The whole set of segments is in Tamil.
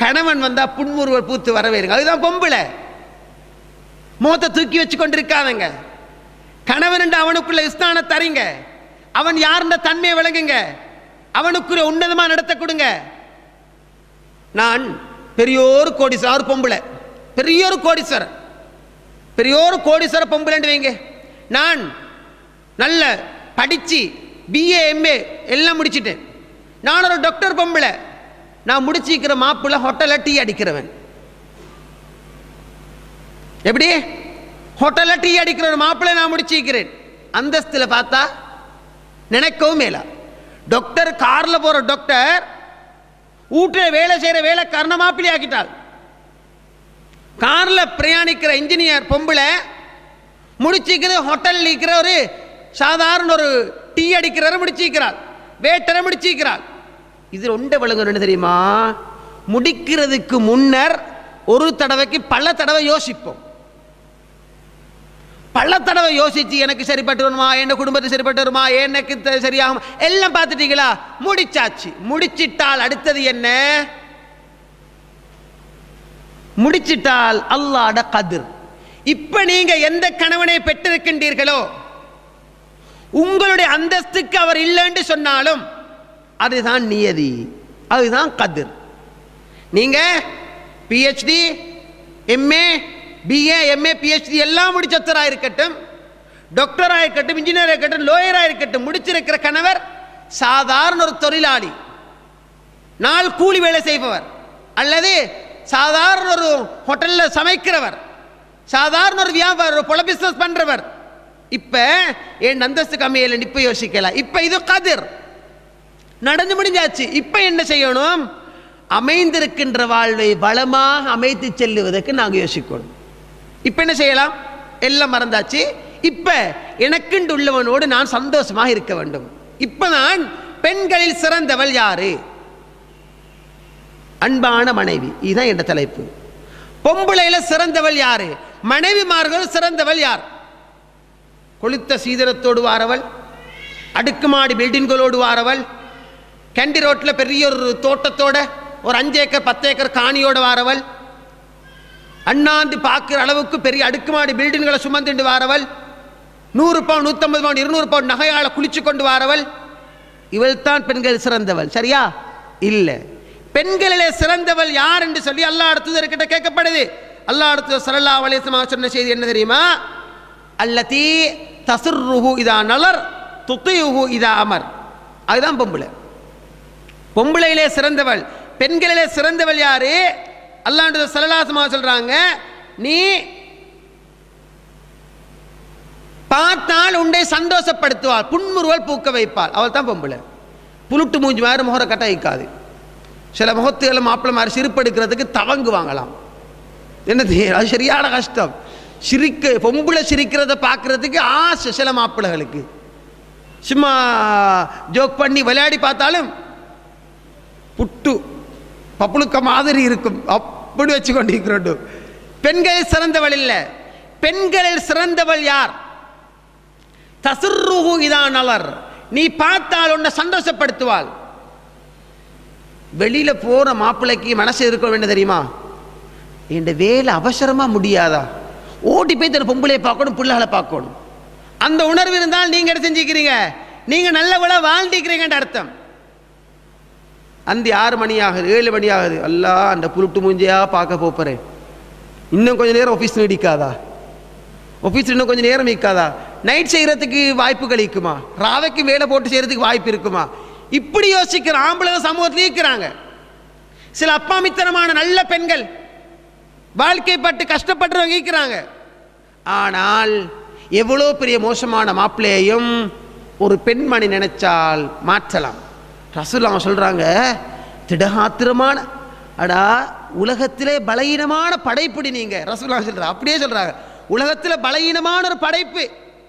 கணவன் வந்தா புன்முறுவல் பூத்து வரவேறுங்க அதுதான் பொம்பளை முகத்தை தூக்கி வச்சு கொண்டிருக்காதங்க கணவன் அவனுக்குள்ள இஸ்தான தரீங்க அவன் யாருன்ற தன்மையை விளங்குங்க அவனுக்குரிய உன்னதமா நடத்த கொடுங்க நான் பெரியோரு கோடீஸ்வரர் அவர் பொம்பளை பெரியோரு கோடீஸ்வரர் பெரியோரு கோடீஸ்வர பொம்பளைன்னு வைங்க நான் நல்ல படிச்சு பிஏ எம்ஏ எல்லாம் முடிச்சிட்டேன் நான் ஒரு டாக்டர் பொம்பளை நான் முடிச்சிக்கிற மாப்பிள்ளை ஹோட்டலில் டீ அடிக்கிறவன் எப்படி ஹோட்டலில் டீ அடிக்கிற ஒரு மாப்பிள்ளை நான் முடிச்சிக்கிறேன் அந்தஸ்தில் பார்த்தா நினைக்கவும் மேலா டாக்டர் காரில் போகிற டாக்டர் வீட்டில் வேலை செய்கிற வேலை கர்ண மாப்பிள்ளை ஆக்கிட்டாள் காரில் பிரயாணிக்கிற இன்ஜினியர் பொம்பளை முடிச்சிக்கிற ஹோட்டலில் இருக்கிற ஒரு சாதாரண ஒரு டீ அடிக்கிறவரை முடிச்சிக்கிறாள் வேட்டரை முடிச்சிக்கிறாள் இது ஒன்றை விளங்கணும் என்ன தெரியுமா முடிக்கிறதுக்கு முன்னர் ஒரு தடவைக்கு பல தடவை யோசிப்போம் பல தடவை யோசிச்சு எனக்கு சரிப்பட்டு வருமா என் குடும்பத்துக்கு சரிப்பட்டு வருமா எனக்கு த- சரியாகும் எல்லாம் பார்த்துட்டீங்களா முடிச்சாச்சு முடிச்சிட்டால் அடுத்தது என்ன முடிச்சிட்டால் அல்லாட கதிர் இப்ப நீங்க எந்த கணவனை பெற்றிருக்கின்றீர்களோ உங்களுடைய அந்தஸ்துக்கு அவர் இல்லைன்னு சொன்னாலும் அதுதான் நியதி அதுதான் கதிர் நீங்க PhD MA BA MA PhD எல்லாம் முடிச்சத்தரா இருக்கட்டும் டாக்டராக இருக்கட்டும் இன்ஜினியராக இருக்கட்டும் லோயராக இருக்கட்டும் முடிச்சிருக்கிற கணவர் சாதாரண ஒரு தொழிலாளி நாள் கூலி வேலை செய்பவர் அல்லது சாதாரண ஒரு ஹோட்டலில் சமைக்கிறவர் சாதாரண ஒரு வியாபாரம் ஒரு பொல பிஸ்னஸ் பண்றவர் இப்ப என் அந்தஸ்து கம்மியில் இப்ப யோசிக்கலாம் இப்ப இது கதிர் நடந்து முடிஞ்சாச்சு இப்ப என்ன செய்யணும் அமைந்திருக்கின்ற வாழ்வை வளமாக அமைத்து செல்லுவதற்கு நாங்க யோசிக்கணும் இப்ப என்ன செய்யலாம் எல்லாம் மறந்தாச்சு இப்ப எனக்குண்டு உள்ளவனோடு நான் சந்தோஷமாக இருக்க வேண்டும் இப்பதான் பெண்களில் சிறந்தவள் யாரு அன்பான மனைவி இதுதான் என்ற தலைப்பு பொம்பளையில சிறந்தவள் யாரு மனைவிமார்கள் சிறந்தவள் யார் கொளுத்த சீதனத்தோடு வாரவள் அடுக்குமாடி பில்டிங்களோடு வாரவள் கேண்டி ரோட்டில் பெரிய ஒரு தோட்டத்தோட ஒரு அஞ்சு ஏக்கர் பத்து ஏக்கர் காணியோட வாரவள் அண்ணாந்து பார்க்குற அளவுக்கு பெரிய அடுக்குமாடி பில்டிங்களை சுமந்துண்டு வாரவள் நூறு பவுன் நூற்றம்பது பவுன் இருநூறு பவுன் நகையால குளிச்சு கொண்டு வாரவள் இவள் தான் பெண்கள் சிறந்தவள் சரியா இல்லை பெண்களிலே சிறந்தவள் யார் என்று சொல்லி அல்லாஹ் அடுத்தது கேட்கப்படுது அல்லாஹ் அடுத்தது சல்லா அலிஸ்மா சொன்ன செய்தி என்ன தெரியுமா அல்லதி தசுர்ருஹு இதா நலர் துத்தியுஹு இதா அமர் அதுதான் பொம்பளை பொம்பளையிலே சிறந்தவள் பெண்களிலே சிறந்தவள் யாரு அல்லாண்டு சலலாசமா சொல்றாங்க நீ பார்த்தால் உன்னை சந்தோஷப்படுத்துவாள் புன்முறுவல் பூக்க வைப்பாள் அவள் தான் பொம்பளை புலுட்டு மூஞ்சி மாதிரி முகர கட்ட வைக்காது சில முகத்துகளை மாப்பிள்ளை மாதிரி சிரிப்பெடுக்கிறதுக்கு தவங்கு வாங்கலாம் என்னது அது சரியான கஷ்டம் சிரிக்க பொம்பளை சிரிக்கிறத பார்க்கறதுக்கு ஆசை சில மாப்பிள்ளைகளுக்கு சும்மா ஜோக் பண்ணி விளையாடி பார்த்தாலும் புட்டு பப்புளுக்க மாதிரி இருக்கும் அப்படி வச்சு கொண்டிருக்கிறோம் பெண்களில் சிறந்தவள் இல்லை பெண்களில் சிறந்தவள் யார் தசுர்ருஹு இதான் நலர் நீ பார்த்தால் உன்னை சந்தோஷப்படுத்துவாள் வெளியில போற மாப்பிள்ளைக்கு மனசு இருக்க என்ன தெரியுமா என் வேலை அவசரமா முடியாதா ஓடி போய் தன் பொம்பளையை பார்க்கணும் பிள்ளைகளை பார்க்கணும் அந்த உணர்வு இருந்தால் நீங்க என்ன செஞ்சுக்கிறீங்க நீங்க நல்ல விழா வாழ்ந்திக்கிறீங்கன்ற அர்த்தம் அந்த ஆறு மணி ஆகுது ஏழு மணி ஆகுது அல்லா அந்த புருட்டு மூஞ்சியா பார்க்க போறேன் இன்னும் கொஞ்ச நேரம் ஆஃபீஸ் நீடிக்காதா ஆஃபீஸ் இன்னும் கொஞ்சம் நேரம் நிற்காதா நைட் செய்கிறதுக்கு வாய்ப்பு கிடைக்குமா ராவைக்கு வேலை போட்டு செய்கிறதுக்கு வாய்ப்பு இருக்குமா இப்படி யோசிக்கிற ஆம்பளை சமூகத்தில் இருக்கிறாங்க சில அப்பாமித்தனமான நல்ல பெண்கள் வாழ்க்கைப்பட்டு கஷ்டப்படுறவங்க இருக்கிறாங்க ஆனால் எவ்வளோ பெரிய மோசமான மாப்பிள்ளையையும் ஒரு பெண்மணி நினைச்சால் மாற்றலாம் ரசூல் அவங்க சொல்றாங்க திடகாத்திரமான அடா உலகத்திலே பலகீனமான படைப்புடி நீங்க ரசூல்லா சொல்றாங்க அப்படியே சொல்றாங்க உலகத்துல பலகீனமான ஒரு படைப்பு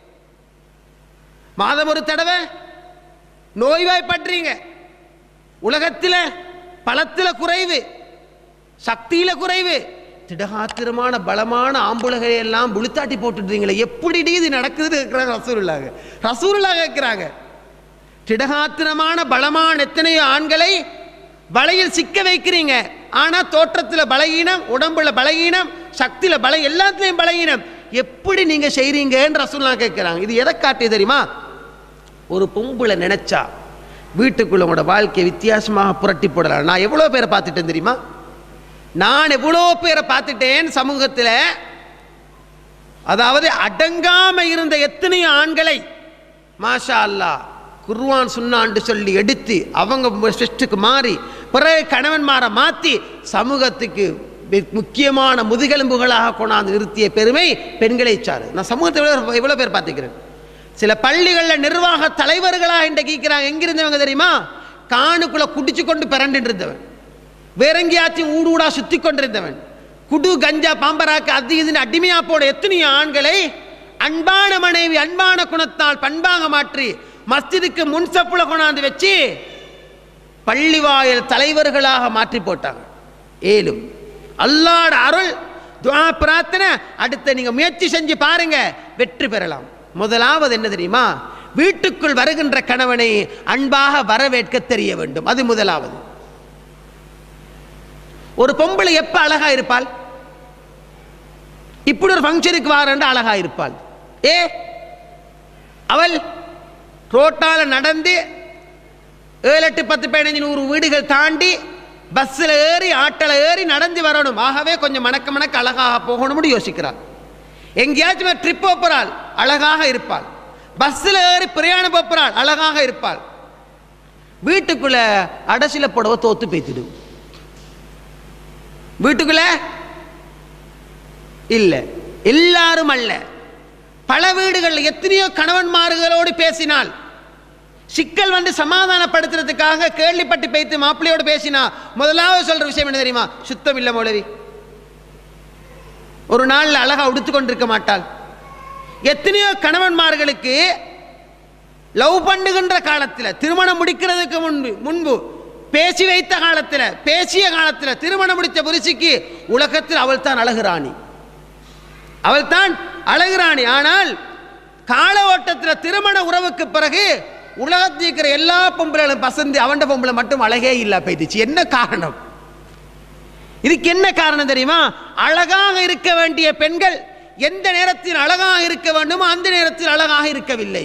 மாதம் ஒரு தடவை நோய்வாய்ப்பற்றீங்க உலகத்தில் பலத்தில் குறைவு சக்தியில குறைவு திடகாத்திரமான பலமான ஆம்புலகை எல்லாம் புளுத்தாட்டி போட்டுடுறீங்களே எப்படி இது நடக்குதுன்னு இருக்கிறாங்க ரசூருல்லாக ரசூருல்லாக இருக்கிறாங்க திடகாத்திரமான பலமான எத்தனையோ ஆண்களை வலையில் சிக்க வைக்கிறீங்க ஆனா தோற்றத்துல பலகீனம் உடம்புல பலகீனம் சக்தியில பல எல்லாத்துலயும் பலகீனம் எப்படி நீங்க செய்றீங்கன்னு ரசூல்லா கேட்கிறாங்க இது எதை காட்டி தெரியுமா ஒரு பொம்பளை நினைச்சா வீட்டுக்குள்ள உங்களோட வாழ்க்கையை வித்தியாசமாக புரட்டி போடலாம் நான் எவ்வளோ பேரை பார்த்துட்டேன் தெரியுமா நான் எவ்வளோ பேரை பார்த்துட்டேன் சமூகத்தில் அதாவது அடங்காம இருந்த எத்தனையோ ஆண்களை மாஷா அல்லாஹ் குர்வான் சுன்னான்னு சொல்லி எடுத்து அவங்க சிஸ்டுக்கு மாறி பிறகு கணவன்மாரை மாற்றி சமூகத்துக்கு மி- முக்கியமான முதுகெலும்புகளாக கொண்டாந்து நிறுத்திய பெருமை பெண்களை சாரு நான் சமூகத்தை எவ்வளோ எவ்வளோ பேர் பார்த்துக்கிறேன் சில பள்ளிகளில் நிர்வாக தலைவர்களாக இன்றைக்கு இருக்கிறாங்க எங்கிருந்தவங்க தெரியுமா காணுக்குள்ள குடிச்சு கொண்டு பிறண்டு இருந்தவன் வேற எங்கேயாச்சும் ஊடு ஊடா சுத்தி கொண்டிருந்தவன் குடு கஞ்சா பாம்பராக்கு அது இதுன்னு அடிமையா போன எத்தனையோ ஆண்களை அன்பான மனைவி அன்பான குணத்தால் பண்பாக மாற்றி மஸ்ஜிதுக்கு முன்சப்புல கொண்டாந்து வச்சு பள்ளிவாயல் தலைவர்களாக மாற்றி போட்டாங்க ஏலும் அல்லாட அருள் துஆ பிரார்த்தனை அடுத்த நீங்க முயற்சி செஞ்சு பாருங்க வெற்றி பெறலாம் முதலாவது என்ன தெரியுமா வீட்டுக்குள் வருகின்ற கணவனை அன்பாக வரவேற்க தெரிய வேண்டும் அது முதலாவது ஒரு பொம்பளை எப்ப அழகா இருப்பாள் இப்படி ஒரு ஃபங்க்ஷனுக்கு வாரண்டு அழகா இருப்பாள் ஏ அவள் ரோட்டால நடந்து ஏழு எட்டு பத்து பதினஞ்சு நூறு வீடுகள் தாண்டி பஸ்ஸில் ஏறி ஆட்டோல ஏறி நடந்து வரணும் ஆகவே கொஞ்சம் மணக்க மணக்க அழகாக போகணும்னு யோசிக்கிறாள் எங்கேயாச்சும் ட்ரிப் போகிறாள் அழகாக இருப்பாள் பஸ்ஸில் ஏறி பிரயாணம் போகிறாள் அழகாக இருப்பாள் வீட்டுக்குள்ள அடசில புடவை தோத்து பேத்திடும் வீட்டுக்குள்ள இல்ல எல்லாரும் அல்ல பல வீடுகளில் எத்தனையோ கணவன்மார்களோடு பேசினால் சிக்கல் வந்து சமாதானப்படுத்துறதுக்காக கேள்விப்பட்டு பேத்து மாப்பிள்ளையோடு பேசினா முதலாவது சொல்ற விஷயம் என்ன தெரியுமா சுத்தம் இல்லை மௌலவி ஒரு நாள்ல அழகா உடுத்து கொண்டிருக்க மாட்டாள் எத்தனையோ கணவன்மார்களுக்கு லவ் பண்ணுகின்ற காலத்தில் திருமணம் முடிக்கிறதுக்கு முன்பு முன்பு பேசி வைத்த காலத்தில் பேசிய காலத்தில் திருமணம் முடித்த புரிசிக்கு உலகத்தில் அவள் தான் அழகுராணி அவள் தான் அழகுராணி ஆனால் கால ஓட்டத்தில் திருமண உறவுக்கு பிறகு உலகத்தில் இருக்கிற எல்லா பொம்பளைகளும் பசந்து அவன்ட பொம்பளை மட்டும் அழகே இல்ல போயிடுச்சு என்ன காரணம் இதுக்கு என்ன காரணம் தெரியுமா அழகாக இருக்க வேண்டிய பெண்கள் எந்த நேரத்தில் அழகாக இருக்க வேண்டுமோ அந்த நேரத்தில் அழகாக இருக்கவில்லை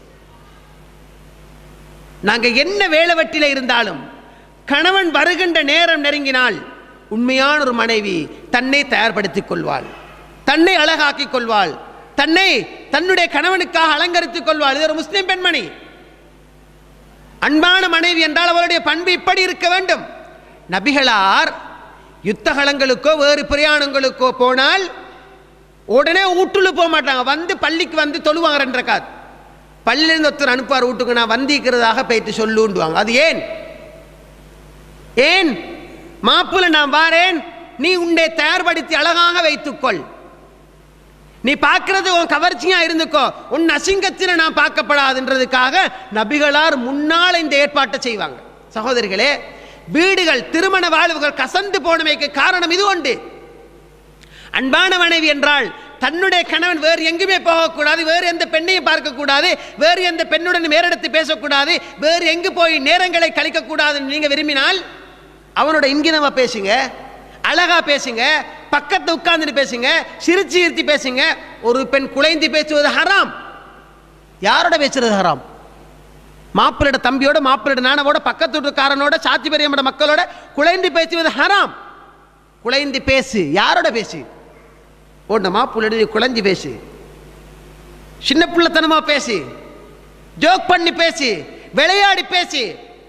நாங்க என்ன வேலை வெட்டில இருந்தாலும் கணவன் வருகின்ற நேரம் நெருங்கினால் உண்மையான ஒரு மனைவி தன்னை தயார்படுத்திக் கொள்வாள் தன்னை அழகாக்கிக் கொள்வாள் தன்னை தன்னுடைய கணவனுக்காக அலங்கரித்துக் கொள்வாள் இது ஒரு முஸ்லிம் பெண்மணி அன்பான மனைவி என்றால் அவளுடைய பண்பு இப்படி இருக்க வேண்டும் நபிகளார் யுத்தகலங்களுக்கோ வேறு பிரயாணங்களுக்கோ போனால் உடனே வீட்டுள்ள போக மாட்டாங்க வந்து பள்ளிக்கு வந்து தொழுவாங்க ரெண்டு ரக்காத் பள்ளியிலிருந்து ஒருத்தர் அனுப்புவார் வீட்டுக்கு நான் வந்திக்கிறதாக போயிட்டு சொல்லுண்டுவாங்க அது ஏன் ஏன் மாப்புல நான் வாரேன் நீ உன்னை தயார்படுத்தி அழகாக வைத்துக்கொள் நீ பார்க்கிறது உன் கவர்ச்சியா இருந்துக்கோ உன் அசிங்கத்தில் நான் பார்க்கப்படாதுன்றதுக்காக நபிகளார் முன்னால் இந்த ஏற்பாட்டை செய்வாங்க சகோதரிகளே வீடுகள் திருமண வாழ்வுகள் கசந்து போனமைக்கு காரணம் இது உண்டு அன்பான மனைவி என்றால் தன்னுடைய கணவன் வேறு எங்குமே போகக்கூடாது வேறு எந்த பெண்ணையும் பார்க்கக்கூடாது வேறு எந்த பெண்ணுடன் மேறெடுத்து பேசக்கூடாது வேறு எங்கு போய் நேரங்களை கழிக்கக்கூடாதுன்னு நீங்க விரும்பினால் அவனோட இங்கினமா பேசுங்க அழகா பேசுங்க பக்கத்துல உட்கார்ந்துட்டு பேசுங்க சிரிச்சு சிரித்து பேசுங்க ஒரு பெண் குலைந்து பேசுவது ஹராம் யாரோட பேசுறது ஹராம் மாப்பிள்ளோட தம்பியோட மாப்பிள்ளோட நானவோட பக்கத்து வீட்டுக்காரனோட சாத்தி பெரியமோட மக்களோட குலைந்து பேசுவது ஹராம் குலைந்து பேசு யாரோட பேசு உன்னை மாப்பிள்ளை குலைஞ்சு பேசு சின்ன பிள்ளைத்தனமா பேசு ஜோக் பண்ணி பேசி விளையாடி பேசி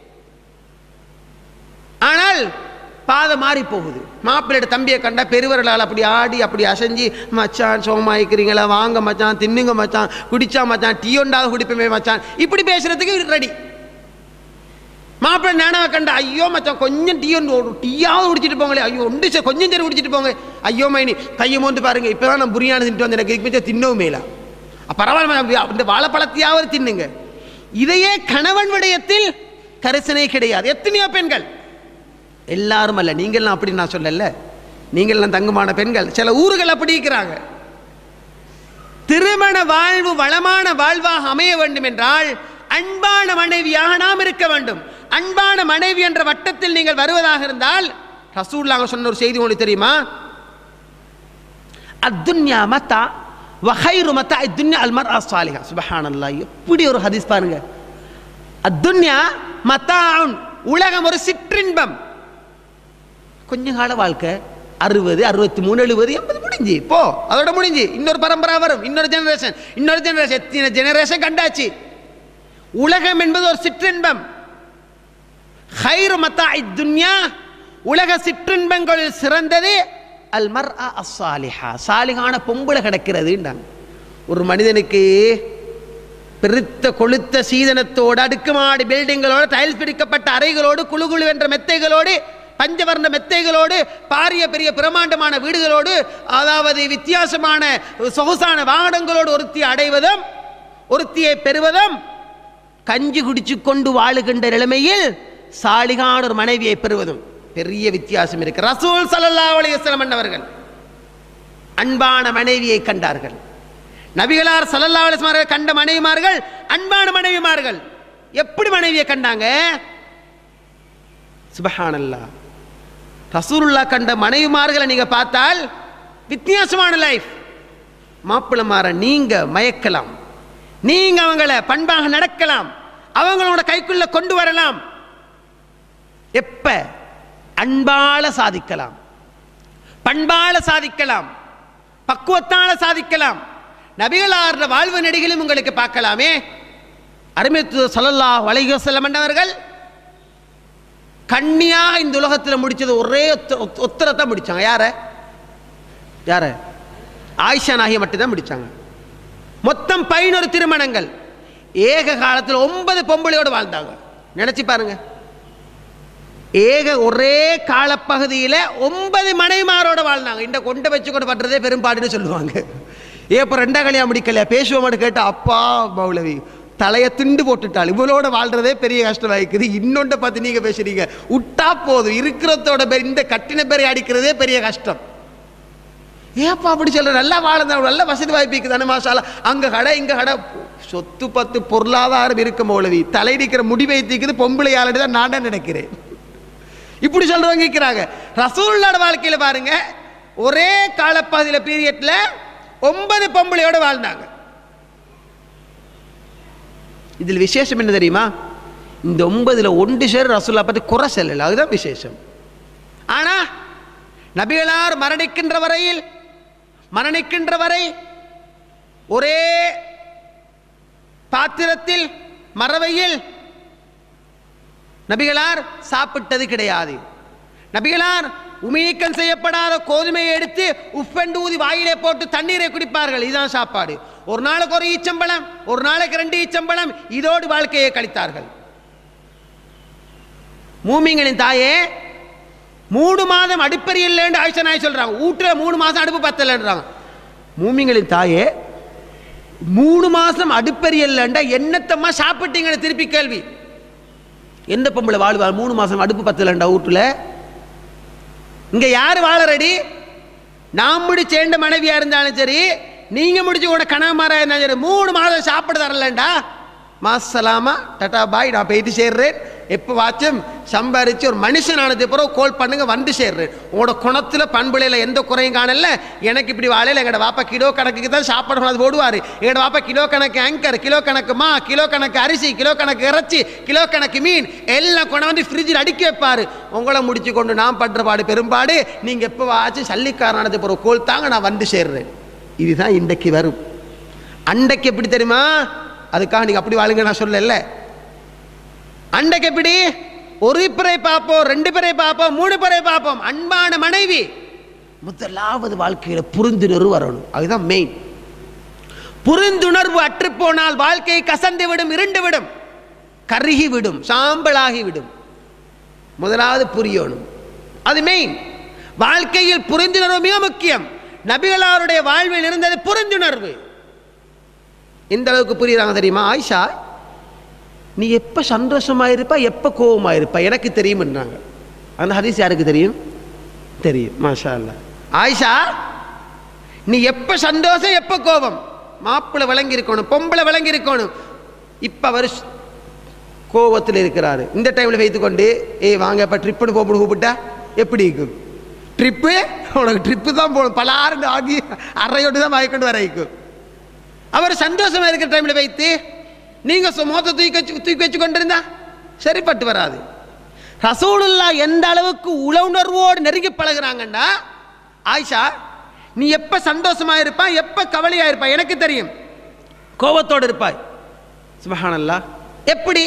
ஆனால் பாதை மாறி போகுது மாப்பிள்ளையோட தம்பியை கண்டா பெருவர்களால் அப்படி ஆடி அப்படி அசைஞ்சு மச்சான் சோமாயிக்கிறீங்களா வாங்க மச்சான் தின்னுங்க மச்சான் குடிச்சா மச்சான் டீ ஒண்டாவது குடிப்பமே மச்சான் இப்படி பேசுறதுக்கு ரெடி மாப்பிள்ளை நானாவை கண்டா ஐயோ மச்சான் கொஞ்சம் டீ ஒன்று ஒரு டீயாவது குடிச்சிட்டு போங்களே ஐயோ ஒன்று சரி கொஞ்சம் சரி குடிச்சிட்டு போங்க ஐயோ மைனி கையை மோந்து பாருங்க இப்போ தான் நான் புரியாணி தின்ட்டு வந்து எனக்கு இதுக்கு மிச்சம் தின்னவும் மேலா பரவாயில்ல இந்த வாழைப்பழத்தையாவது தின்னுங்க இதையே கணவன் விடயத்தில் கரிசனை கிடையாது எத்தனையோ பெண்கள் எல்லாரும் அல்ல நீங்கள்லாம் அப்படி நான் சொல்லல நீங்கள்லாம் தங்கமான பெண்கள் சில ஊர்கள் அப்படி இருக்கிறாங்க திருமண வாழ்வு வளமான வாழ்வாக அமைய வேண்டும் என்றால் அன்பான மனைவியாக நாம் இருக்க வேண்டும் அன்பான மனைவி என்ற வட்டத்தில் நீங்கள் வருவதாக இருந்தால் ரசூல்லாங்க சொன்ன ஒரு செய்தி உங்களுக்கு தெரியுமா அத்துன்யா மத்தா வஹைரு மத்தா இத்துன்யா அல் மர் சாலிஹா சுபஹானல்லாஹ் எப்படி ஒரு ஹதீஸ் பாருங்க அத்துன்யா மத்தாவுன் உலகம் ஒரு சிற்றின்பம் கொஞ்ச கால வாழ்க்கை அறுபது அறுபத்தி மூணு எழுபது எண்பது முடிஞ்சு போ அதோட முடிஞ்சு இன்னொரு பரம்பரா வரும் இன்னொரு ஜெனரேஷன் இன்னொரு ஜெனரேஷன் எத்தனை ஜெனரேஷன் கண்டாச்சு உலகம் என்பது ஒரு சிற்றின்பம் ஹைரு மத்தா துன்யா உலக சிற்றின்பங்களில் சிறந்தது அல் மர் அஸ்ஸாலிஹா சாலிகான பொம்பளை கிடக்கிறதுன்றாங்க ஒரு மனிதனுக்கு பெருத்த கொளுத்த சீதனத்தோடு அடுக்குமாடி பில்டிங்களோடு டைல்ஸ் பிடிக்கப்பட்ட அறைகளோடு குழு குழு என்ற மெத்தைகளோடு பஞ்சவர்ண மெத்தைகளோடு பாரிய பெரிய பிரமாண்டமான வீடுகளோடு அதாவது வித்தியாசமான சொகுசான வாகனங்களோடு ஒருத்தியை அடைவதும் ஒருத்தியை பெறுவதும் கஞ்சி குடிச்சு கொண்டு வாழுகின்ற நிலைமையில் சாலிகான ஒரு மனைவியை பெறுவதும் பெரிய வித்தியாசம் இருக்கு ரசூல் ஸல்லல்லாஹு அலைஹி வஸல்லம் அவர்கள் அன்பான மனைவியை கண்டார்கள் நபிகளார் ஸல்லல்லாஹு அலைஹி வஸல்லம் கண்ட மனைவிமார்கள் அன்பான மனைவிமார்கள் எப்படி மனைவியை கண்டாங்க சுபஹானல்லாஹ் ரசூலுல்லா கண்ட மனைவிமார்களை நீங்க பார்த்தால் வித்தியாசமான லைஃப் மாப்பிள்ளமார நீங்க மயக்கலாம் நீங்க அவங்கள பண்பாக நடக்கலாம் அவங்களோட கைக்குள்ள கொண்டு வரலாம் எப்ப அன்பால சாதிக்கலாம் பண்பால சாதிக்கலாம் பக்குவத்தால சாதிக்கலாம் நபிகளார் வாழ்வு நெடிகளும் உங்களுக்கு பார்க்கலாமே அருமைத்து சொல்லல்லாஹ் வலையோ செல்ல மன்னவர்கள் கண்ணியாக இந்த உலகத்தில் முடிச்சது ஒரே ஒத்த- ஒத்த- ஒத்தரத்தை முடிச்சாங்க யார யார ஆயிஷா நாகிய மட்டும்தான் முடிச்சாங்க மொத்தம் பதினொரு திருமணங்கள் ஏக காலத்தில் ஒன்பது பொம்பளையோடு வாழ்ந்தாங்க நினைச்சு பாருங்க ஏக ஒரே காலப்பகுதியில் ஒன்பது மனைவிமாரோட வாழ்ந்தாங்க இந்த கொண்டை வச்சு கொண்டு பண்றதே பெரும்பாடுன்னு சொல்லுவாங்க ஏ இப்போ ரெண்டா கல்யாணம் முடிக்கல பேசுவோம்னு கேட்டா அப்பா மௌலவி தலையை திண்டு போட்டுட்டாள் இவளோட வாழ்றதே பெரிய கஷ்டமாயிருக்குது இன்னொன்றை பார்த்து நீங்க பேசுறீங்க விட்டா போதும் இருக்கிறதோட பேர் இந்த கட்டின பேரை அடிக்கிறதே பெரிய கஷ்டம் ஏப்பா அப்படி சொல்ற நல்லா வாழ்ந்த நல்ல வசதி வாய்ப்பு தானே மாசாலா அங்க கடை இங்க கடை சொத்து பத்து பொருளாதாரம் இருக்க மௌலவி தலையடிக்கிற முடிவை தீக்குது பொம்பளை ஆளுன்னு தான் நான் தான் நினைக்கிறேன் இப்படி சொல்றவங்க இருக்கிறாங்க ரசூல்லோட வாழ்க்கையில பாருங்க ஒரே காலப்பகுதியில் பீரியட்ல ஒன்பது பொம்பளையோட வாழ்ந்தாங்க இதில் விசேஷம் என்ன தெரியுமா இந்த ஒன்பதுல ஒன்று சேர் ரசூல்லா பற்றி குறை சொல்லல அதுதான் விசேஷம் ஆனா நபிகளார் மரணிக்கின்ற வரையில் மரணிக்கின்ற வரை ஒரே பாத்திரத்தில் மறவையில் நபிகளார் சாப்பிட்டது கிடையாது நபிகளார் உமிநீக்கம் செய்யப்படாத கோதுமையை எடுத்து உப்பெண்டு ஊதி வாயிலே போட்டு தண்ணீரை குடிப்பார்கள் இதுதான் சாப்பாடு ஒரு நாளைக்கு ஒரு ஈச்சம்பழம் ஒரு நாளைக்கு ரெண்டு ஈச்சம்பழம் இதோடு வாழ்க்கையை கழித்தார்கள் மூமிங்களின் தாயே மூணு மாதம் அடுப்பறி இல்லைன்னு ஆயிஷா நாய் சொல்றாங்க வீட்டுல மூணு மாசம் அடுப்பு பத்தலைன்றாங்க மூமிங்களின் தாயே மூணு மாசம் அடுப்பறி இல்லைண்டா என்னத்தம்மா சாப்பிட்டீங்கன்னு திருப்பி கேள்வி எந்த பொம்பளை வாழ்வா மூணு மாசம் அடுப்பு பத்தலைண்டா வீட்டுல இங்க யார் வாழ ரெடி நான் முடிச்சு சேர்ந்த மனைவியா இருந்தாலும் சரி நீங்க முடிச்சு உன கணவன்மாரா இருந்தாலும் சரி மூணு மாதம் சாப்பிட தரலண்டா மாசலாமா டாடா பாய் நான் போயிட்டு சேர்றேன் எப்போ வாச்சும் சம்பாரிச்சு ஒரு மனுஷன் ஆனது பிறகு கோல் பண்ணுங்க வந்து சேர்றேன் உங்களோட குணத்துல பண்புலையில் எந்த குறையும் காணல எனக்கு இப்படி வாழையில் எங்களோட வாப்பா கிலோ கணக்குக்கு தான் சாப்பாடு அது போடுவார் எங்களோட வாப்பா கிலோ கணக்கு ஆங்கர் கிலோ கணக்கு மா கிலோ கணக்கு அரிசி கிலோ கணக்கு இறைச்சி கிலோ கணக்கு மீன் எல்லாம் கொண்டு வந்து ஃப்ரிட்ஜில் அடுக்கி வைப்பார் உங்களை முடிச்சு கொண்டு நான் படுற பாடு பெரும்பாடு நீங்கள் எப்போ வாச்சும் சல்லிக்காரனது பிறகு கோல் தாங்க நான் வந்து சேர்றேன் இதுதான் இன்றைக்கு வரும் அண்டைக்கு எப்படி தெரியுமா அதுக்காக நீங்கள் அப்படி வாழுங்க நான் சொல்லல அண்டைக்கு எப்படி ஒரு பிறை பார்ப்போம் ரெண்டு பிறை பார்ப்போம் மூணு பிறை பார்ப்போம் அன்பான மனைவி முதலாவது வாழ்க்கையில புரிந்துணர்வு வரணும் அதுதான் மெயின் புரிந்துணர்வு அற்று போனால் வாழ்க்கை கசந்து விடும் இருண்டு விடும் கருகி விடும் சாம்பலாகி விடும் முதலாவது புரியணும் அது மெயின் வாழ்க்கையில் புரிந்துணர்வு மிக முக்கியம் நபிகளாருடைய வாழ்வில் இருந்தது புரிந்துணர்வு எந்த அளவுக்கு புரியுறாங்க தெரியுமா ஆயிஷா நீ எப்போ சந்தோஷமாக இருப்ப எப்போ கோபமாக இருப்ப எனக்கு தெரியும்ன்றாங்க அந்த ஹதீஸ் யாருக்கு தெரியும் தெரியும் மாஷா அல்லா ஆயிஷா நீ எப்போ சந்தோஷம் எப்போ கோபம் மாப்பிள்ளை விளங்கி இருக்கணும் பொம்பளை விளங்கி இருக்கணும் இப்போ அவர் கோவத்தில் இருக்கிறாரு இந்த டைமில் வைத்துக்கொண்டு ஏய் வாங்க இப்போ ட்ரிப்புன்னு போகணும் கூப்பிட்டா எப்படி இருக்கும் ட்ரிப்பு உனக்கு ட்ரிப்பு தான் போகணும் பலாருன்னு ஆகி அறையோடு தான் வாங்கிக்கொண்டு வர வைக்கும் அவர் சந்தோஷமா இருக்கிற டைமில் வைத்து நீங்கள் மோத்த தூக்கி வச்சு தூக்கி வச்சு கொண்டிருந்தா சரிப்பட்டு வராது ரசூலுல்லா எந்த அளவுக்கு உளவுணர்வோடு நெருங்கி பழகுறாங்கண்டா ஆயிஷா நீ எப்போ சந்தோஷமா இருப்பாய் எப்போ கவலையா இருப்பாய் எனக்கு தெரியும் கோபத்தோடு இருப்பாய் சுபஹானல்லா எப்படி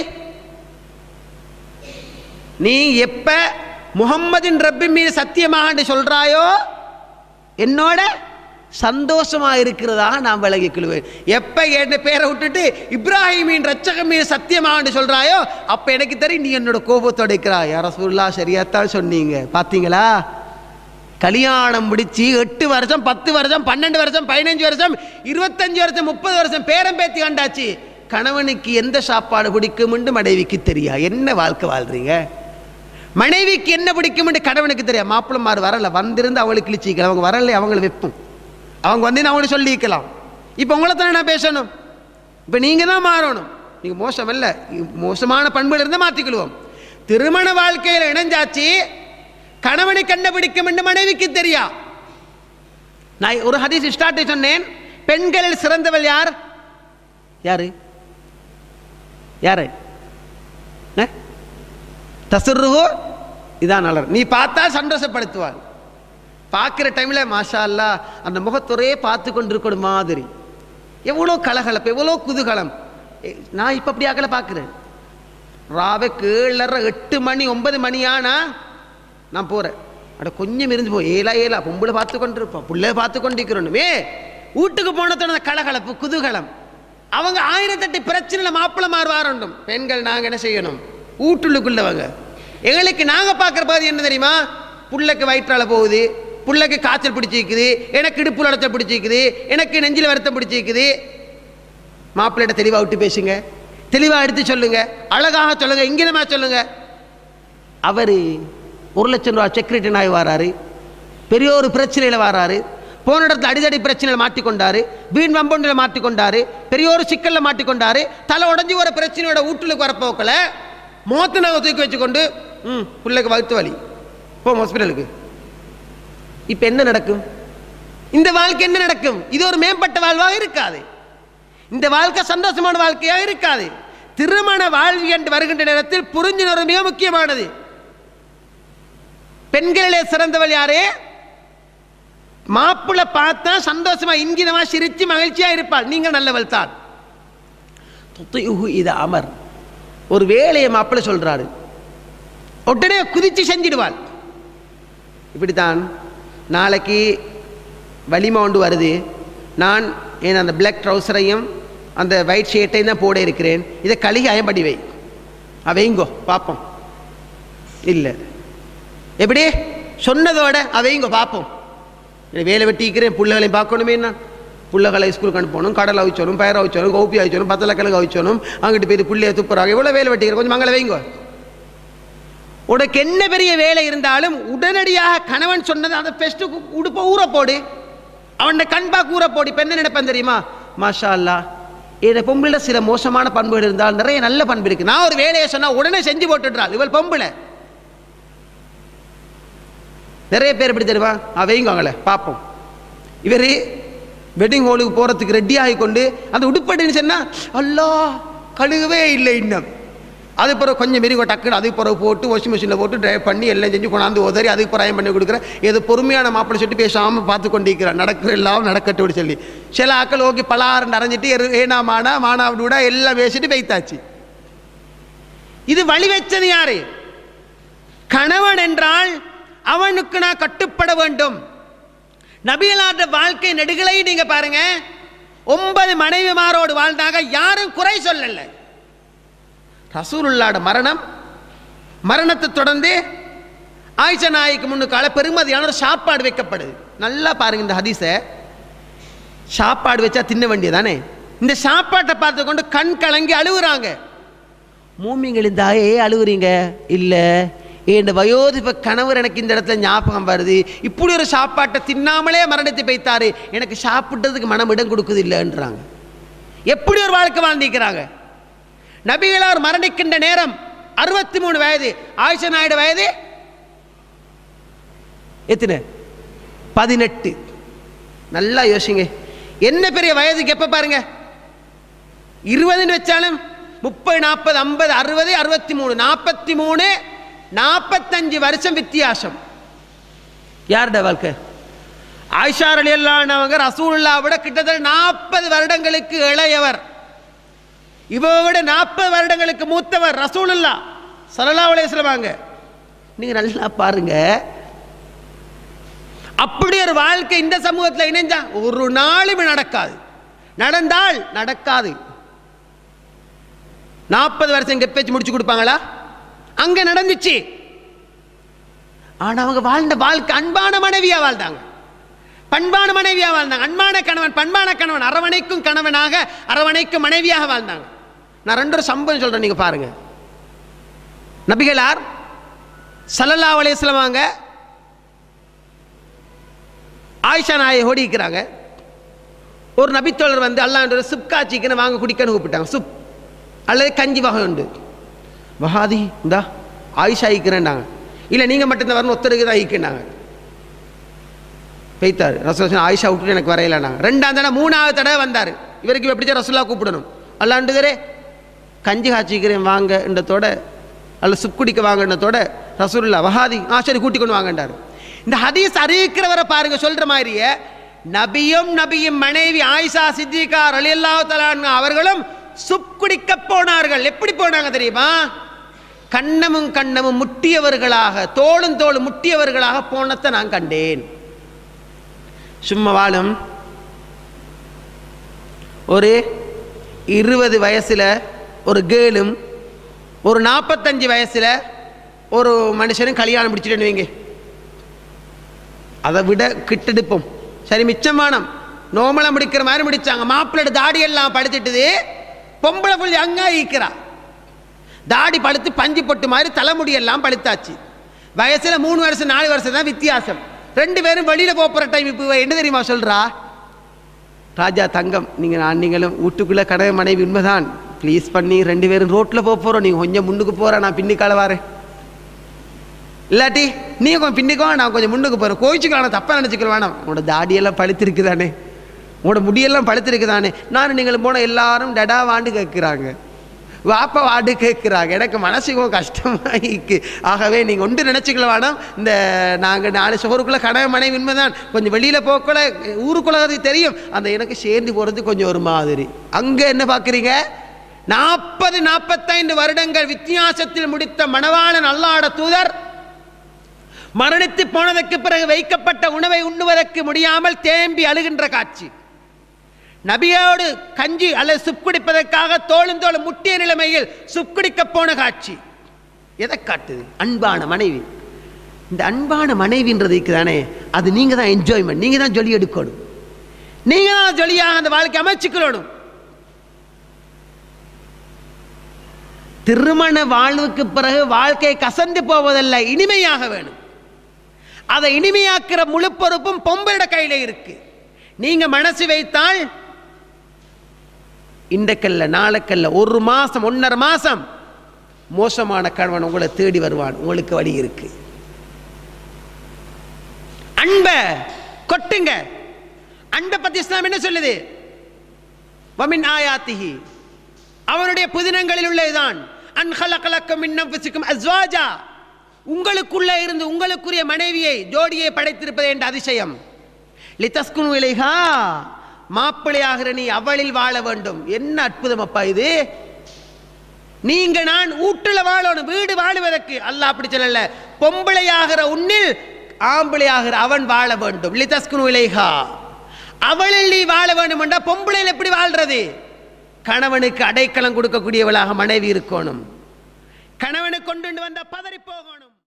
நீ எப்ப முகம்மதின் ரப்பி மீது சத்தியமாக சொல்றாயோ என்னோட சந்தோஷமா இருக்கிறதா நான் விலகிக் கொள்வேன் எப்ப என் பேரை விட்டுட்டு இப்ராஹிமின் ரச்சகம் மீது சத்தியமாக சொல்றாயோ அப்ப எனக்கு தெரியும் நீ என்னோட கோபத்தோட இருக்கிறாய் யார சொல்லா சரியாத்தான் சொன்னீங்க பாத்தீங்களா கல்யாணம் முடிச்சு எட்டு வருஷம் பத்து வருஷம் பன்னெண்டு வருஷம் பதினஞ்சு வருஷம் இருபத்தஞ்சு வருஷம் முப்பது வருஷம் பேரம் பேத்தி கண்டாச்சு கணவனுக்கு எந்த சாப்பாடு பிடிக்கும்னு மனைவிக்கு தெரியா என்ன வாழ்க்கை வாழ்றீங்க மனைவிக்கு என்ன பிடிக்கும்னு கணவனுக்கு தெரியும் மாப்பிள்ளமார் வரல வந்திருந்து அவளுக்கு இழிச்சிக்கலாம் அவங்க வரல அவங்களை வைப்போம் அவங்க வந்து அவங்களுக்கு சொல்லிக்கலாம் இப்போ உங்களை தானே நான் பேசணும் இப்போ நீங்கள் தான் மாறணும் நீங்கள் மோசம் இல்லை மோசமான பண்புகள் இருந்தால் மாற்றிக்கொள்வோம் திருமண வாழ்க்கையில் இணைஞ்சாச்சு கணவனுக்கு என்ன பிடிக்கும் என்று மனைவிக்கு தெரியா நான் ஒரு ஹதீஸ் ஸ்டார்ட் சொன்னேன் பெண்களில் சிறந்தவள் யார் யாரு யாரு தசுருஹோ இதான் நலர் நீ பார்த்தா சந்தோஷப்படுத்துவாள் பார்க்குற டைமில் மாஷா அல்லா அந்த முகத்துறையே பார்த்து கொண்டிருக்கிற மாதிரி எவ்வளோ கலகலப்பு எவ்வளோ குதூகலம் ஏ, நான் இப்போ அப்படி ஆக்கல பார்க்குறேன் ராவை ஏழரை எட்டு மணி ஒன்பது மணி ஆனா நான் போகிறேன் அட கொஞ்சம் இருந்து போ ஏலா ஏலா பொம்பளை பார்த்து கொண்டு இருப்போம் பிள்ளைய பார்த்து கொண்டிருக்கிறோமே வீட்டுக்கு போனதோட அந்த கலகலப்பு குதூகலம் அவங்க ஆயிரத்தெட்டு பிரச்சனையில் மாப்பிள்ளை மாறுவாரண்டும் பெண்கள் நாங்கள் என்ன செய்யணும் வீட்டுள்ளுக்குள்ளவங்க எங்களுக்கு நாங்கள் பார்க்குற பாதி என்ன தெரியுமா புள்ளைக்கு வயிற்றால போகுது புள்ளைக்கு காய்ச்சல் பிடிச்சிக்குது எனக்கு இடுப்புல அடைச்சல் பிடிச்சிக்குது எனக்கு நெஞ்சில் வருத்தம் பிடிச்சிக்குது மாப்பிள்ளைகிட்ட தெளிவாக விட்டு பேசுங்க தெளிவாக எடுத்து சொல்லுங்க அழகாக சொல்லுங்க இங்கிதமாக சொல்லுங்க அவர் ஒரு லட்சம் ரூபா செக்யூரிட்டி நாய் வராரு பெரிய ஒரு பிரச்சனையில் வராரு போன இடத்துல அடிதடி பிரச்சனையில் மாட்டிக்கொண்டாரு வீண் வம்பொன்றில் மாட்டிக்கொண்டாரு பெரிய ஒரு சிக்கலில் மாட்டிக்கொண்டாரு தலை உடஞ்சி ஒரு பிரச்சனையோட வீட்டுக்கு வரப்போக்கில் மோத்து நாங்கள் தூக்கி வச்சுக்கொண்டு ம் பிள்ளைக்கு வகுத்து வலி போ ஹாஸ்பிட்டலுக்கு இப்போ என்ன நடக்கும் இந்த வாழ்க்கை என்ன நடக்கும் இது ஒரு மேம்பட்ட வாழ்வாக இருக்காது இந்த வாழ்க்கை சந்தோஷமான வாழ்க்கையாக இருக்காது திருமண வாழ்வு என்று வருகின்ற நேரத்தில் புரிஞ்சுணர்வு மிக முக்கியமானது பெண்களிலே சிறந்தவள் யாரே மாப்பிள்ளை பார்த்தா சந்தோஷமா இங்கிதமா சிரிச்சு மகிழ்ச்சியா இருப்பாள் நீங்கள் நல்லவள் தான் துத்துயுஹு இது அமர் ஒரு வேலையை மாப்பிள்ளை சொல்றாரு உடனே குதிச்சு செஞ்சிடுவாள் இப்படித்தான் நாளைக்கு வலிமை ஒன்று வருது நான் என் அந்த பிளாக் ட்ரௌசரையும் அந்த ஒயிட் ஷர்ட்டையும் தான் போட இருக்கிறேன் இதை கழுகி அயம்படி வை அவைங்கோ பார்ப்போம் இல்லை எப்படி சொன்னதோட அவைங்கோ பார்ப்போம் இல்லை வேலை வெட்டிக்கிறேன் புள்ளைகளையும் பார்க்கணுமே நான் புள்ளைகளை ஸ்கூலுக்கு அனுப்பணும் கடலை அவிச்சணும் பயிரை அவிச்சணும் கோப்பி அவிச்சணும் பத்தலக்கிழங்கு அவிச்சணும் அங்கிட்டு போய் பிள்ளைய துப்புறாங்க இவ்வளோ வேலை வெட்டிக்கிறேன் கொஞ்சம் மங்களை வைங்கோ உனக்கு என்ன பெரிய வேலை இருந்தாலும் உடனடியாக கணவன் சொன்னது அந்த பெஸ்ட்டு உடுப்ப ஊற போடு அவன் கண்பாக்கு ஊற போடு இப்போ என்ன நினைப்பேன் தெரியுமா மாஷா அல்லா இந்த பொம்பளை சில மோசமான பண்புகள் இருந்தால் நிறைய நல்ல பண்பு இருக்கு நான் ஒரு வேலையை சொன்னா உடனே செஞ்சு போட்டுடுறாள் இவள் பொம்பளை நிறைய பேர் எப்படி தெரியுமா அவைங்க அவங்கள பார்ப்போம் இவர் வெட்டிங் ஹோலுக்கு போகிறதுக்கு ரெடி ஆகி கொண்டு அந்த உடுப்படின்னு சொன்னால் அல்லா கழுகவே இல்லை இன்னும் அது பிறகு கொஞ்சம் மெருக டக்குன்னு அதுக்கு பிறகு போட்டு வாஷிங் மிஷினில் போட்டு ட்ரைவ் பண்ணி எல்லாம் செஞ்சு கொண்டாந்து உதறி அதுக்கு பிறகு பண்ணி கொடுக்குறேன் ஏதோ பொறுமையான மாப்பிள்ளை சொல்லிட்டு பேசாமல் பார்த்து கொண்டிருக்கிறான் நடக்கிற எல்லாம் நடக்கட்டு சொல்லி சில ஆக்கள் ஓகே பலாறு நிறைஞ்சிட்டு எரு- ஏனா மானா மானா விட எல்லாம் பேசிட்டு வைத்தாச்சு இது வழி வச்சது யாரு கணவன் என்றால் அவனுக்கு நான் கட்டுப்பட வேண்டும் நபிகளாற்ற வாழ்க்கை நெடுகளை நீங்க பாருங்க ஒன்பது மனைவிமாரோடு வாழ்ந்தாங்க யாரும் குறை சொல்லல ரசூலுல்லாட மரணம் மரணத்தை தொடர்ந்து ஆயிஷா நாய்க்கு முன்னுக்கால பெருமதியான ஒரு சாப்பாடு வைக்கப்படுது நல்லா பாருங்க இந்த ஹதீஸை சாப்பாடு வச்சா தின்ன வேண்டியதானே இந்த சாப்பாட்டை பார்த்து கொண்டு கண் கலங்கி அழுகுறாங்க மூமிங்களின் தாயே அழுகுறீங்க இல்லை என் வயோதிப கணவர் எனக்கு இந்த இடத்துல ஞாபகம் வருது இப்படி ஒரு சாப்பாட்டை தின்னாமலே மரணித்து வைத்தாரு எனக்கு சாப்பிட்டதுக்கு மனம் இடம் கொடுக்குது இல்லைன்றாங்க எப்படி ஒரு வாழ்க்கை வாழ்ந்திருக்கிறாங்க நபிகளார் மரணிக்கின்ற நேரம் அறுபத்தி மூணு வயது ஆயிஷா நாயுடு வயது எத்தனை பதினெட்டு நல்லா யோசிங்க என்ன பெரிய வயதுக்கு எப்ப பாருங்க இருபதுன்னு வச்சாலும் முப்பது நாற்பது ஐம்பது அறுபது அறுபத்தி மூணு நாற்பத்தி மூணு நாற்பத்தஞ்சு வருஷம் வித்தியாசம் யாருட வாழ்க்கை ஆயிஷா அலியல்லானவங்க ரசூலுல்லா விட கிட்டத்தட்ட நாற்பது வருடங்களுக்கு இளையவர் இவ விட நாற்பது வருடங்களுக்கு மூத்தவர் ரசூலுல்லா சல்லா அலையவாங்க நீங்க நல்லா பாருங்க அப்படி ஒரு வாழ்க்கை இந்த சமூகத்தில் இணைஞ்சா ஒரு நாளும் நடக்காது நடந்தால் நடக்காது நாற்பது வருஷம் இங்க பேச்சு முடிச்சு கொடுப்பாங்களா அங்க நடந்துச்சு ஆனா அவங்க வாழ்ந்த வாழ்க்கை அன்பான மனைவியா வாழ்ந்தாங்க பண்பான மனைவியா வாழ்ந்தாங்க அன்பான கணவன் பண்பான கணவன் அரவணைக்கும் கணவனாக அரவணைக்கும் மனைவியாக வாழ்ந்தாங்க நான் ரெண்டு ஒரு சம்பவம் சொல்றேன் நீங்க பாருங்க நபிகளார் சல்லல்லா அலையம் வாங்க ஆயிஷா நாயை ஓடிக்கிறாங்க ஒரு நபித்தோழர் வந்து அல்லான்ற சுப் காய்ச்சிக்குன்னு வாங்க குடிக்கன்னு கூப்பிட்டாங்க சுப் அல்லது கஞ்சி வகை உண்டு வஹாதி இந்தா ஆயிஷா ஈக்கிறேன்டாங்க இல்லை நீங்கள் மட்டும்தான் வரணும் ஒத்தருக்கு தான் ஈக்குனாங்க பெய்த்தார் ரசூல் ஆயிஷா விட்டுட்டு எனக்கு வரையிலனாங்க ரெண்டாம் தடவை மூணாவது தடவை வந்தார் இவருக்கு எப்படி ரசூல்லா கூப்பிடணும் அல்லாண்டுதரே கஞ்சி காய்ச்சிக்கிறேன் வாங்க என்றதோட அல்ல சுப் குடிக்க வாங்கன்றதோட ரசூல்லா வஹாதி ஆ சரி கூட்டி கொண்டு வாங்கண்டார் இந்த ஹதீஸ் அறிவிக்கிறவரை பாருங்க சொல்ற மாதிரியே நபியும் நபியும் மனைவி ஆயிஷா சித்திகா ரலியல்லாஹு தஆலா அவர்களும் சுப் குடிக்க போனார்கள் எப்படி போனாங்க தெரியுமா கண்ணமும் கண்ணமும் முட்டியவர்களாக தோளும் தோளும் முட்டியவர்களாக போனதை நான் கண்டேன் சும்மா வாழும் ஒரு இருபது வயசுல ஒரு கேளும் ஒரு நாற்பத்தஞ்சு வயசுல ஒரு மனுஷனும் கல்யாணம் முடிச்சுட்டு வைங்க அதை விட கிட்டெடுப்போம் சரி மிச்சமானம் நோமலம் முடிக்கிற மாதிரி முடிச்சாங்க மாப்பிள்ளோட தாடி எல்லாம் படுத்துட்டுது பொம்பளை புள்ளி அங்கா ஈக்கிறா தாடி பழுத்து பஞ்சு பொட்டு மாதிரி தலைமுடி எல்லாம் பழுத்தாச்சு வயசுல மூணு வருஷம் நாலு வருஷம் தான் வித்தியாசம் ரெண்டு பேரும் வெளியில போற டைம் இப்போ என்ன தெரியுமா சொல்றா ராஜா தங்கம் நீங்க நான் நீங்களும் வீட்டுக்குள்ள கடை மனைவி உண்மைதான் ப்ளீஸ் பண்ணி ரெண்டு பேரும் ரோட்ல போக போறோம் நீங்க கொஞ்சம் முன்னுக்கு போற நான் பின்னிக்கால வரேன் இல்லாட்டி நீ கொஞ்சம் பின்னிக்கோ நான் கொஞ்சம் முன்னுக்கு போகிறேன் கோயிச்சுக்கலாம் தப்பாக நினச்சிக்கிற வேணாம் உன்னோட தாடியெல்லாம் பழுத்திருக்குதானே உன்னோட முடியெல்லாம் பழுத்திருக்குதானே நான் நீங்கள் போன எல்லாரும் டடா வாண்டு கேட்குறாங்க வாப்பா வாண்டு கேட்குறாங்க எனக்கு மனசுக்கும் கஷ்டமாக இருக்கு ஆகவே நீங்கள் ஒன்று நினச்சிக்கல வேணாம் இந்த நாங்கள் நாலு சோறுக்குள்ளே கடை மனைவி உண்மைதான் கொஞ்சம் வெளியில் போக்குள்ள ஊருக்குள்ள அது தெரியும் அந்த எனக்கு சேர்ந்து போகிறது கொஞ்சம் ஒரு மாதிரி அங்கே என்ன பார்க்குறீங்க நாற்பது நாற்பத்தைந்து வருடங்கள் வித்தியாசத்தில் முடித்த மணவாளன் அல்லாட தூதர் மரணித்து போனதற்கு பிறகு வைக்கப்பட்ட உணவை உண்ணுவதற்கு முடியாமல் தேம்பி அழுகின்ற காட்சி நபியோடு கஞ்சி அல்லது சுப் குடிப்பதற்காக தோளும் தோளும் முட்டிய நிலைமையில் சுப் குடிக்க போன காட்சி எதை காட்டுது அன்பான மனைவி இந்த அன்பான மனைவின்றது தானே அது நீங்க தான் என்ஜாய்மெண்ட் நீங்க தான் ஜொலி எடுக்கணும் நீங்க தான் ஜொலியாக அந்த வாழ்க்கை அமைச்சுக்கணும் திருமண வாழ்வுக்கு பிறகு வாழ்க்கை கசந்து போவதல்ல இனிமையாக வேணும் அதை இனிமையாக்குற முழு பொறுப்பும் பொம்பளோட கையில இருக்கு நீங்க மனசு வைத்தால் இன்றைக்கல்ல நாளைக்கல்ல ஒரு மாசம் ஒன்றரை மாசம் மோசமான கணவன் உங்களை தேடி வருவான் உங்களுக்கு வழி இருக்கு அன்ப கொட்டுங்க அன்பை பத்தி இஸ்லாம் என்ன சொல்லுது வமின் ஆயாத்திஹி அவனுடைய புதினங்களில் உள்ளதுதான் அன்ஹலகலக்கும் இன்னம் அஸ்வாஜா உங்களுக்குள்ளே இருந்து உங்களுக்குரிய மனைவியை ஜோடியை படைத்திருப்பது என்ற அதிசயம் லிதஸ்குனு இலைஹா மாப்பிள்ளையாகிற நீ அவளில் வாழ வேண்டும் என்ன அற்புதம் அப்பா இது நீங்க நான் ஊட்டுல வாழணும் வீடு வாழுவதற்கு அல்லாஹ் அப்படி சொல்லல பொம்பளையாகிற உன்னில் ஆம்பளையாகிற அவன் வாழ வேண்டும் லிதஸ்குனு இலைஹா அவளில் நீ வாழ வேண்டும் என்றால் பொம்பளையில் எப்படி வாழ்றது கணவனுக்கு அடைக்கலம் கொடுக்கக்கூடியவளாக மனைவி இருக்கணும் கணவனை கொண்டு வந்த பதறி போகணும்